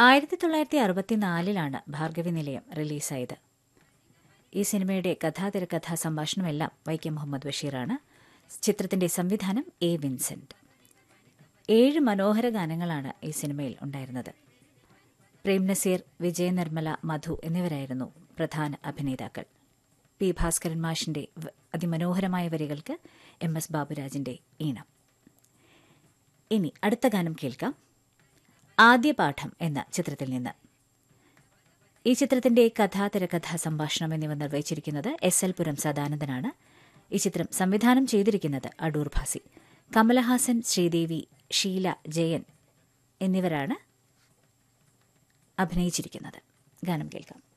ആയിരത്തി തൊള്ളായിരത്തി അറുപത്തിനാലിലാണ് ഭാർഗവി നിലയം റിലീസായത് ഈ സിനിമയുടെ കഥാതിരക്കഥാ സംഭാഷണമെല്ലാം വൈക്കം മുഹമ്മദ് ബഷീറാണ് ചിത്രത്തിന്റെ സംവിധാനം എ വിൻസെന്റ് ഏഴ് മനോഹര ഗാനങ്ങളാണ് ഈ സിനിമയിൽ ഉണ്ടായിരുന്നത് പ്രേം നസീർ വിജയ നിർമ്മല മധു എന്നിവരായിരുന്നു പ്രധാന അഭിനേതാക്കൾ പി ഭാസ്കരൻ മാഷിന്റെ വ- അതിമനോഹരമായ വരികൾക്ക് എം എസ് ബാബുരാജിന്റെ ഈണം ഇനി അടുത്ത ഗാനം കേൾക്കാം ആദ്യ പാഠം എന്ന ചിത്രത്തിൽ നിന്ന് ഈ ചിത്രത്തിന്റെ കഥാ തിരക്കഥാ സംഭാഷണം എന്നിവ നിർവഹിച്ചിരിക്കുന്നത് എസ് എൽ പുരം സദാനന്ദനാണ് ഈ ചിത്രം സംവിധാനം ചെയ്തിരിക്കുന്നത് അടൂർ ഭാസി കമലഹാസൻ ശ്രീദേവി ഷീല ജയൻ എന്നിവരാണ് അഭിനയിച്ചിരിക്കുന്നത് ഗാനം കേൾക്കാം